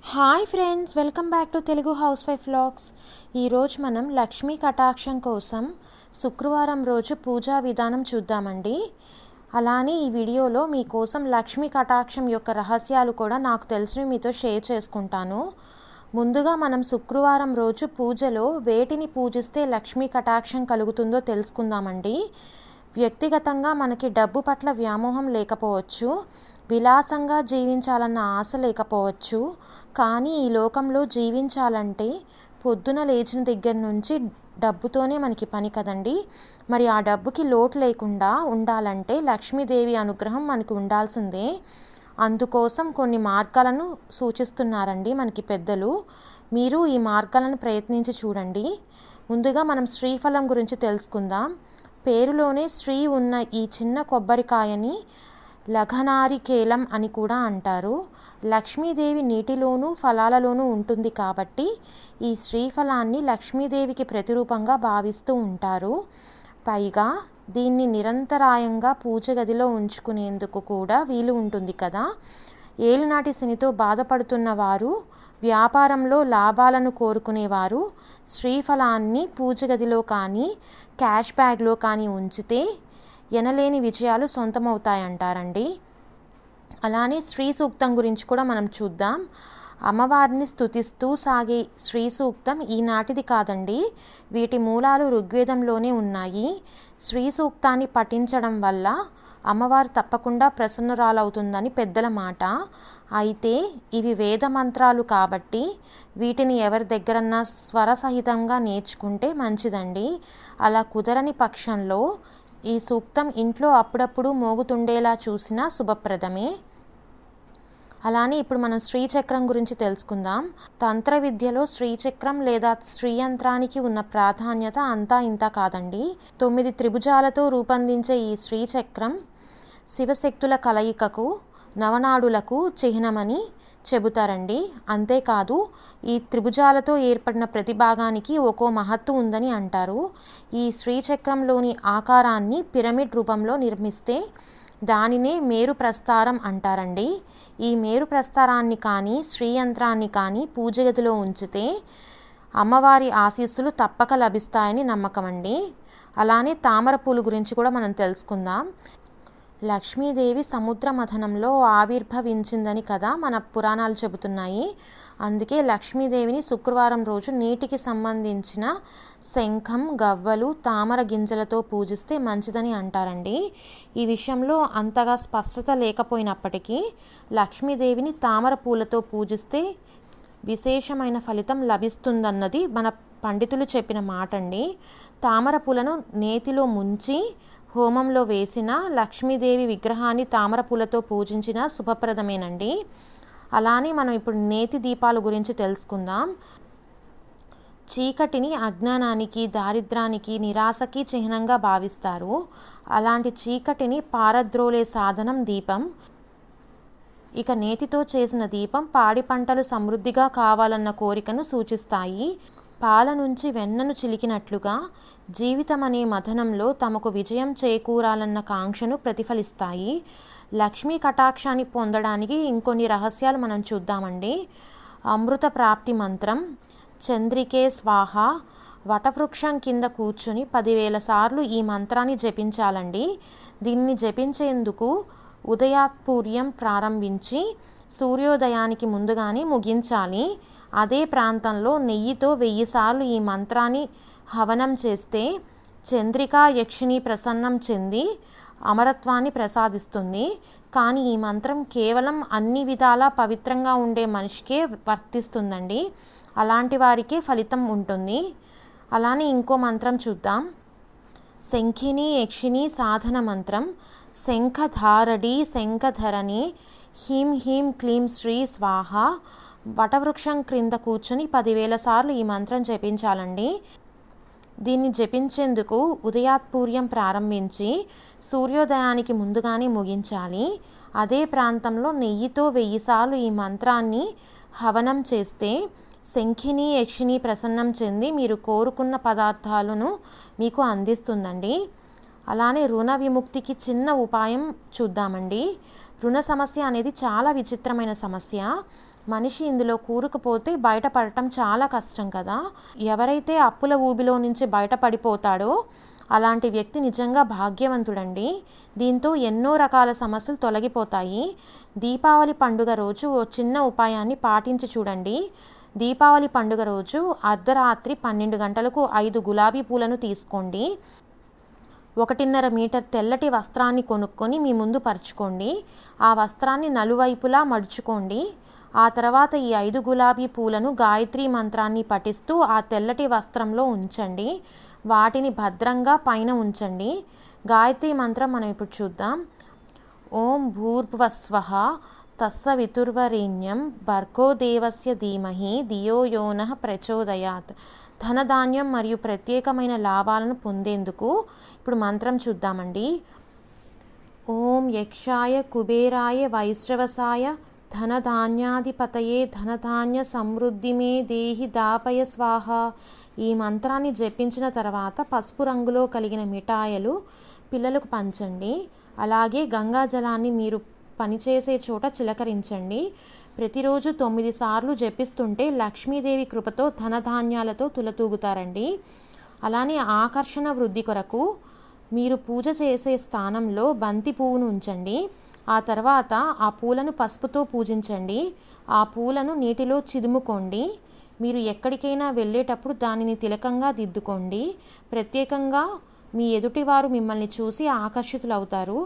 hi friends welcome back to Telugu house wife vlogs ఈరోజు మనం లక్ష్మీ కటాక్షం కోసం శుక్రవారం రోజు పూజా విధానం చూద్దామండి అలానే ఈ వీడియోలో మీకోసం లక్ష్మీ కటాక్షం యొక్క రహస్యాలు కూడా నాకు తెలిసినవి మీతో షేర్ చేసుకుంటాను ముందుగా మనం శుక్రవారం రోజు పూజలో వేటిని పూజిస్తే లక్ష్మీ కటాక్షం కలుగుతుందో తెలుసుకుందామండి వ్యక్తిగతంగా మనకి డబ్బు పట్ల వ్యామోహం లేకపోవచ్చు విలాసంగా జీవించాలన్న ఆశ లేకపోవచ్చు కానీ ఈ లోకంలో జీవించాలంటే పొద్దున లేచిన దగ్గర నుంచి డబ్బుతోనే మనకి పని కదండి మరి ఆ డబ్బుకి లోటు లేకుండా ఉండాలంటే లక్ష్మీదేవి అనుగ్రహం మనకు ఉండాల్సిందే అందుకోసం కొన్ని మార్గాలను సూచిస్తున్నారండి మనకి పెద్దలు మీరు ఈ మార్గాలను ప్రయత్నించి చూడండి ముందుగా మనం శ్రీఫలం గురించి తెలుసుకుందాం పేరులోనే శ్రీ ఉన్న ఈ చిన్న కొబ్బరికాయని లఘనారికేలం అని కూడా అంటారు లక్ష్మీదేవి నీటిలోనూ ఫలాలలోనూ ఉంటుంది కాబట్టి ఈ శ్రీఫలాన్ని లక్ష్మీదేవికి ప్రతిరూపంగా భావిస్తూ ఉంటారు పైగా దీన్ని నిరంతరాయంగా పూజ గదిలో ఉంచుకునేందుకు కూడా వీలు ఉంటుంది కదా ఏలినాటి శనితో బాధపడుతున్న వారు వ్యాపారంలో లాభాలను కోరుకునేవారు శ్రీఫలాన్ని పూజ గదిలో కానీ క్యాష్ బ్యాగ్లో కానీ ఉంచితే ఎనలేని విజయాలు సొంతమవుతాయంటారండి అలానే శ్రీ సూక్తం గురించి కూడా మనం చూద్దాం అమ్మవారిని స్తుతిస్తూ సాగే శ్రీ సూక్తం ఈనాటిది కాదండి వీటి మూలాలు ఋగ్వేదంలోనే ఉన్నాయి శ్రీ సూక్తాన్ని పఠించడం వల్ల అమ్మవారు తప్పకుండా ప్రసన్నురాలవుతుందని పెద్దల మాట అయితే ఇవి వేద మంత్రాలు కాబట్టి వీటిని ఎవరి దగ్గరన్నా స్వరసహితంగా నేర్చుకుంటే మంచిదండి అలా కుదరని పక్షంలో ఈ సూక్తం ఇంట్లో అప్పుడప్పుడు మోగుతుండేలా చూసినా శుభప్రదమే అలానే ఇప్పుడు మనం శ్రీచక్రం గురించి తెలుసుకుందాం తంత్ర విద్యలో శ్రీచక్రం లేదా శ్రీయంత్రానికి ఉన్న ప్రాధాన్యత అంతా ఇంత కాదండి తొమ్మిది త్రిభుజాలతో రూపొందించే ఈ శ్రీచక్రం శివశక్తుల కలయికకు నవనాడులకు చిహ్నమని చెబుతారండి అంతేకాదు ఈ త్రిభుజాలతో ఏర్పడిన ప్రతి భాగానికి ఒక్కో మహత్తు ఉందని అంటారు ఈ శ్రీచక్రంలోని ఆకారాన్ని పిరమిడ్ రూపంలో నిర్మిస్తే దానినే మేరు ప్రస్తారం అంటారండి ఈ మేరు ప్రస్తారాన్ని కానీ శ్రీయంత్రాన్ని కానీ పూజ గదిలో ఉంచితే అమ్మవారి ఆశీస్సులు తప్పక లభిస్తాయని నమ్మకం అండి అలానే తామర పూలు గురించి కూడా మనం తెలుసుకుందాం లక్ష్మీదేవి సముద్ర మథనంలో ఆవిర్భవించిందని కదా మన పురాణాలు చెబుతున్నాయి అందుకే లక్ష్మీదేవిని శుక్రవారం రోజు నీటికి సంబంధించిన శంఖం గవ్వలు తామర గింజలతో పూజిస్తే మంచిదని అంటారండి ఈ విషయంలో అంతగా స్పష్టత లేకపోయినప్పటికీ లక్ష్మీదేవిని తామర పూలతో పూజిస్తే విశేషమైన ఫలితం లభిస్తుందన్నది మన పండితులు చెప్పిన మాట అండి తామర పూలను నేతిలో ముంచి హోమంలో వేసిన లక్ష్మీదేవి విగ్రహాన్ని తామర పూలతో పూజించిన శుభప్రదమేనండి అలానే మనం ఇప్పుడు నేతి దీపాల గురించి తెలుసుకుందాం చీకటిని అజ్ఞానానికి దారిద్రానికి నిరాశకి చిహ్నంగా భావిస్తారు అలాంటి చీకటిని పారద్రోలే సాధనం దీపం ఇక నేతితో చేసిన దీపం పాడి పంటలు సమృద్ధిగా కావాలన్న కోరికను సూచిస్తాయి పాల నుంచి వెన్నను చిలికినట్లుగా జీవితం అనే మథనంలో తమకు విజయం చేకూరాలన్న కాంక్షను ప్రతిఫలిస్తాయి లక్ష్మీ కటాక్షాన్ని పొందడానికి ఇంకొన్ని రహస్యాలు మనం చూద్దామండి అమృత ప్రాప్తి మంత్రం చంద్రికే స్వాహ వటవృక్షం కింద కూర్చుని పదివేల సార్లు ఈ మంత్రాన్ని జపించాలండి దీన్ని జపించేందుకు ఉదయాత్పూర్యం ప్రారంభించి సూర్యోదయానికి ముందుగానే ముగించాలి అదే ప్రాంతంలో నెయ్యితో వెయ్యి సార్లు ఈ మంత్రాన్ని హవనం చేస్తే చంద్రికా యక్షిని ప్రసన్నం చెంది అమరత్వాన్ని ప్రసాదిస్తుంది కానీ ఈ మంత్రం కేవలం అన్ని విధాలా పవిత్రంగా ఉండే మనిషికే వర్తిస్తుందండి అలాంటి వారికే ఫలితం ఉంటుంది అలానే ఇంకో మంత్రం చూద్దాం శంఖిని యక్షిని సాధన మంత్రం శంఖధారడి శంఖధరణి హీం హీం క్లీం శ్రీ స్వాహ వటవృక్షం క్రింద కూర్చుని పదివేల సార్లు ఈ మంత్రం జపించాలండి దీన్ని జపించేందుకు ఉదయాత్పూర్యం ప్రారంభించి సూర్యోదయానికి ముందుగానే ముగించాలి అదే ప్రాంతంలో నెయ్యితో వెయ్యి సార్లు ఈ మంత్రాన్ని హవనం చేస్తే శంఖిని యక్షిని ప్రసన్నం చెంది మీరు కోరుకున్న పదార్థాలను మీకు అందిస్తుందండి అలానే రుణ విముక్తికి చిన్న ఉపాయం చూద్దామండి రుణ సమస్య అనేది చాలా విచిత్రమైన సమస్య మనిషి ఇందులో కూరుకుపోతే బయటపడటం చాలా కష్టం కదా ఎవరైతే అప్పుల ఊబిలో నుంచి బయటపడిపోతాడో అలాంటి వ్యక్తి నిజంగా భాగ్యవంతుడండి దీంతో ఎన్నో రకాల సమస్యలు తొలగిపోతాయి దీపావళి పండుగ రోజు ఓ చిన్న ఉపాయాన్ని పాటించి చూడండి దీపావళి పండుగ రోజు అర్ధరాత్రి పన్నెండు గంటలకు ఐదు గులాబీ పూలను తీసుకోండి ఒకటిన్నర మీటర్ తెల్లటి వస్త్రాన్ని కొనుక్కొని మీ ముందు పరుచుకోండి ఆ వస్త్రాన్ని నలువైపులా మడుచుకోండి ఆ తర్వాత ఈ ఐదు గులాబీ పూలను గాయత్రి మంత్రాన్ని పఠిస్తూ ఆ తెల్లటి వస్త్రంలో ఉంచండి వాటిని భద్రంగా పైన ఉంచండి గాయత్రి మంత్రం మనం ఇప్పుడు చూద్దాం ఓం భూర్భువస్వ తస్స వితుర్వరేణ్యం భర్గో దేవస్య ధీమహి ధియో యోన ప్రచోదయాత్ ధనధాన్యం మరియు ప్రత్యేకమైన లాభాలను పొందేందుకు ఇప్పుడు మంత్రం చూద్దామండి ఓం యక్షాయ కుబేరాయ వైశ్రవసాయ ధనధాన్యాధిపతయే ధనధాన్య సమృద్ధి మే దేహి దాపయ స్వాహ ఈ మంత్రాన్ని జపించిన తర్వాత పసుపు రంగులో కలిగిన మిఠాయిలు పిల్లలకు పంచండి అలాగే గంగా జలాన్ని మీరు పనిచేసే చోట చిలకరించండి ప్రతిరోజు తొమ్మిది సార్లు జపిస్తుంటే లక్ష్మీదేవి కృపతో ధనధాన్యాలతో తులతూగుతారండి అలానే ఆకర్షణ వృద్ధి కొరకు మీరు పూజ చేసే స్థానంలో బంతి పువ్వును ఉంచండి ఆ తర్వాత ఆ పూలను పసుపుతో పూజించండి ఆ పూలను నీటిలో చిదుముకోండి మీరు ఎక్కడికైనా వెళ్ళేటప్పుడు దానిని తిలకంగా దిద్దుకోండి ప్రత్యేకంగా మీ ఎదుటివారు మిమ్మల్ని చూసి ఆకర్షితులవుతారు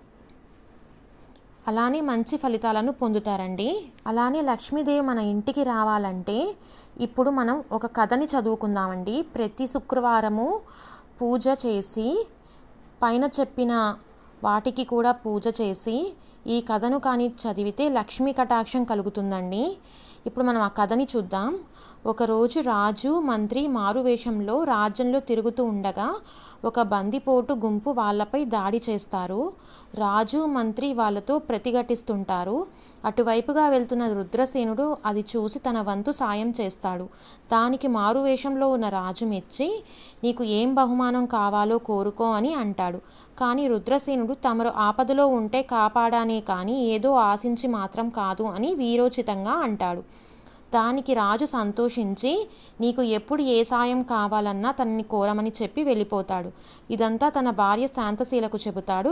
అలానే మంచి ఫలితాలను పొందుతారండి అలానే లక్ష్మీదేవి మన ఇంటికి రావాలంటే ఇప్పుడు మనం ఒక కథని చదువుకుందామండి ప్రతి శుక్రవారము పూజ చేసి పైన చెప్పిన వాటికి కూడా పూజ చేసి ఈ కథను కానీ చదివితే లక్ష్మీ కటాక్షం కలుగుతుందండి ఇప్పుడు మనం ఆ కథని చూద్దాం ఒకరోజు రాజు మంత్రి మారువేషంలో రాజ్యంలో తిరుగుతూ ఉండగా ఒక బందిపోటు గుంపు వాళ్ళపై దాడి చేస్తారు రాజు మంత్రి వాళ్ళతో ప్రతిఘటిస్తుంటారు అటువైపుగా వెళ్తున్న రుద్రసేనుడు అది చూసి తన వంతు సాయం చేస్తాడు దానికి మారువేషంలో ఉన్న రాజు మెచ్చి నీకు ఏం బహుమానం కావాలో కోరుకో అని అంటాడు కానీ రుద్రసేనుడు తమరు ఆపదలో ఉంటే కాపాడానే కానీ ఏదో ఆశించి మాత్రం కాదు అని వీరోచితంగా అంటాడు దానికి రాజు సంతోషించి నీకు ఎప్పుడు ఏ సాయం కావాలన్నా తనని కోరమని చెప్పి వెళ్ళిపోతాడు ఇదంతా తన భార్య శాంతశీలకు చెబుతాడు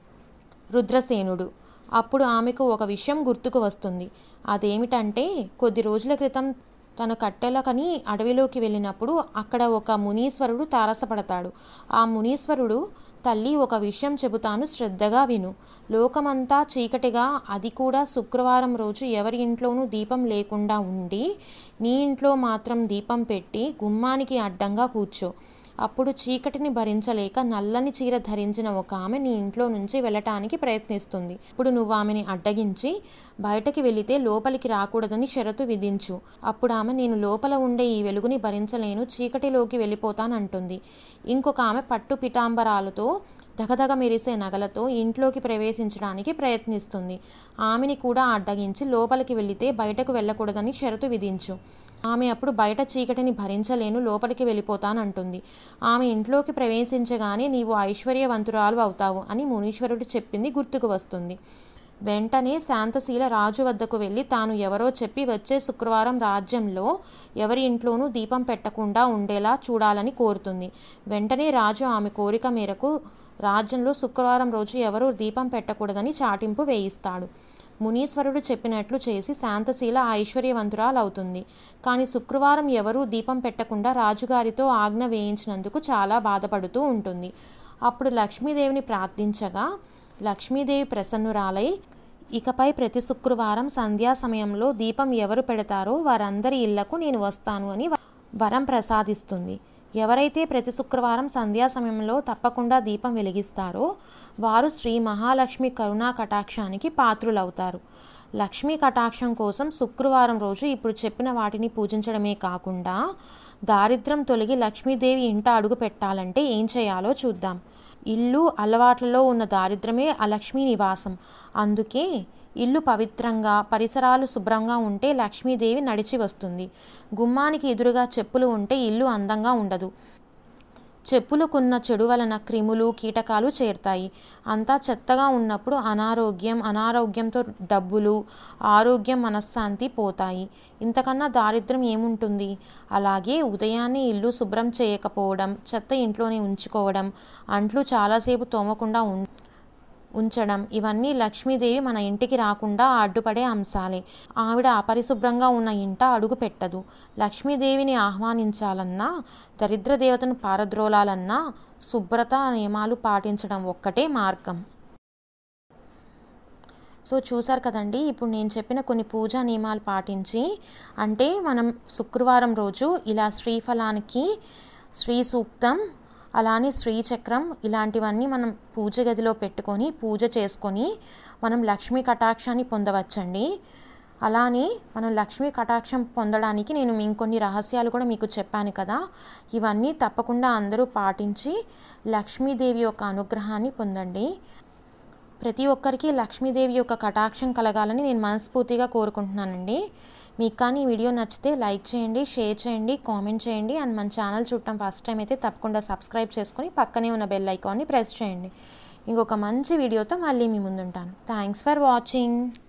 రుద్రసేనుడు అప్పుడు ఆమెకు ఒక విషయం గుర్తుకు వస్తుంది అదేమిటంటే కొద్ది రోజుల క్రితం తను కట్టెలకని అడవిలోకి వెళ్ళినప్పుడు అక్కడ ఒక మునీశ్వరుడు తారసపడతాడు ఆ మునీశ్వరుడు తల్లి ఒక విషయం చెబుతాను శ్రద్ధగా విను లోకమంతా చీకటిగా అది కూడా శుక్రవారం రోజు ఎవరి ఇంట్లోనూ దీపం లేకుండా ఉండి నీ ఇంట్లో మాత్రం దీపం పెట్టి గుమ్మానికి అడ్డంగా కూర్చో అప్పుడు చీకటిని భరించలేక నల్లని చీర ధరించిన ఒక ఆమె నీ ఇంట్లో నుంచి వెళ్ళటానికి ప్రయత్నిస్తుంది ఇప్పుడు నువ్వు ఆమెని అడ్డగించి బయటకి వెళితే లోపలికి రాకూడదని షరతు విధించు అప్పుడు ఆమె నేను లోపల ఉండే ఈ వెలుగుని భరించలేను చీకటిలోకి వెళ్ళిపోతానంటుంది ఇంకొక ఆమె పట్టు పితాంబరాలతో దగదగ మెరిసే నగలతో ఇంట్లోకి ప్రవేశించడానికి ప్రయత్నిస్తుంది ఆమెని కూడా అడ్డగించి లోపలికి వెళితే బయటకు వెళ్ళకూడదని షరతు విధించు ఆమె అప్పుడు బయట చీకటిని భరించలేను లోపలికి వెళ్ళిపోతానంటుంది ఆమె ఇంట్లోకి ప్రవేశించగానే నీవు ఐశ్వర్యవంతురాలు అవుతావు అని మునీశ్వరుడు చెప్పింది గుర్తుకు వస్తుంది వెంటనే శాంతశీల రాజు వద్దకు వెళ్ళి తాను ఎవరో చెప్పి వచ్చే శుక్రవారం రాజ్యంలో ఎవరి ఇంట్లోనూ దీపం పెట్టకుండా ఉండేలా చూడాలని కోరుతుంది వెంటనే రాజు ఆమె కోరిక మేరకు రాజ్యంలో శుక్రవారం రోజు ఎవరూ దీపం పెట్టకూడదని చాటింపు వేయిస్తాడు మునీశ్వరుడు చెప్పినట్లు చేసి శాంతశీల ఐశ్వర్యవంతురాలవుతుంది కానీ శుక్రవారం ఎవరూ దీపం పెట్టకుండా రాజుగారితో ఆజ్ఞ వేయించినందుకు చాలా బాధపడుతూ ఉంటుంది అప్పుడు లక్ష్మీదేవిని ప్రార్థించగా లక్ష్మీదేవి ప్రసన్నురాలై ఇకపై ప్రతి శుక్రవారం సంధ్యా సమయంలో దీపం ఎవరు పెడతారో వారందరి ఇళ్లకు నేను వస్తాను అని వరం ప్రసాదిస్తుంది ఎవరైతే ప్రతి శుక్రవారం సంధ్యా సమయంలో తప్పకుండా దీపం వెలిగిస్తారో వారు శ్రీ మహాలక్ష్మి కరుణా కటాక్షానికి పాత్రులవుతారు లక్ష్మీ కటాక్షం కోసం శుక్రవారం రోజు ఇప్పుడు చెప్పిన వాటిని పూజించడమే కాకుండా దారిద్రం తొలగి లక్ష్మీదేవి ఇంట అడుగు పెట్టాలంటే ఏం చేయాలో చూద్దాం ఇల్లు అలవాట్లలో ఉన్న దారిద్రమే అలక్ష్మీ నివాసం అందుకే ఇల్లు పవిత్రంగా పరిసరాలు శుభ్రంగా ఉంటే లక్ష్మీదేవి నడిచి వస్తుంది గుమ్మానికి ఎదురుగా చెప్పులు ఉంటే ఇల్లు అందంగా ఉండదు చెప్పులకున్న చెడు వలన క్రిములు కీటకాలు చేరుతాయి అంతా చెత్తగా ఉన్నప్పుడు అనారోగ్యం అనారోగ్యంతో డబ్బులు ఆరోగ్యం మనశ్శాంతి పోతాయి ఇంతకన్నా దారిద్ర్యం ఏముంటుంది అలాగే ఉదయాన్నే ఇల్లు శుభ్రం చేయకపోవడం చెత్త ఇంట్లోనే ఉంచుకోవడం అంట్లు చాలాసేపు తోమకుండా ఉం ఉంచడం ఇవన్నీ లక్ష్మీదేవి మన ఇంటికి రాకుండా అడ్డుపడే అంశాలే ఆవిడ అపరిశుభ్రంగా ఉన్న ఇంట అడుగు పెట్టదు లక్ష్మీదేవిని ఆహ్వానించాలన్నా దరిద్ర దేవతను పారద్రోలాలన్నా శుభ్రత నియమాలు పాటించడం ఒక్కటే మార్గం సో చూసారు కదండి ఇప్పుడు నేను చెప్పిన కొన్ని పూజా నియమాలు పాటించి అంటే మనం శుక్రవారం రోజు ఇలా శ్రీఫలానికి శ్రీ సూక్తం అలానే శ్రీచక్రం ఇలాంటివన్నీ మనం పూజ గదిలో పెట్టుకొని పూజ చేసుకొని మనం లక్ష్మీ కటాక్షాన్ని పొందవచ్చండి అలానే మనం లక్ష్మీ కటాక్షం పొందడానికి నేను ఇంకొన్ని రహస్యాలు కూడా మీకు చెప్పాను కదా ఇవన్నీ తప్పకుండా అందరూ పాటించి లక్ష్మీదేవి యొక్క అనుగ్రహాన్ని పొందండి ప్రతి ఒక్కరికి లక్ష్మీదేవి యొక్క కటాక్షం కలగాలని నేను మనస్ఫూర్తిగా కోరుకుంటున్నానండి మీకు కానీ ఈ వీడియో నచ్చితే లైక్ చేయండి షేర్ చేయండి కామెంట్ చేయండి అండ్ మన ఛానల్ చూడటం ఫస్ట్ టైం అయితే తప్పకుండా సబ్స్క్రైబ్ చేసుకొని పక్కనే ఉన్న బెల్ ఐకాన్ని ప్రెస్ చేయండి ఇంకొక మంచి వీడియోతో మళ్ళీ మీ ముందుంటాను థ్యాంక్స్ ఫర్ వాచింగ్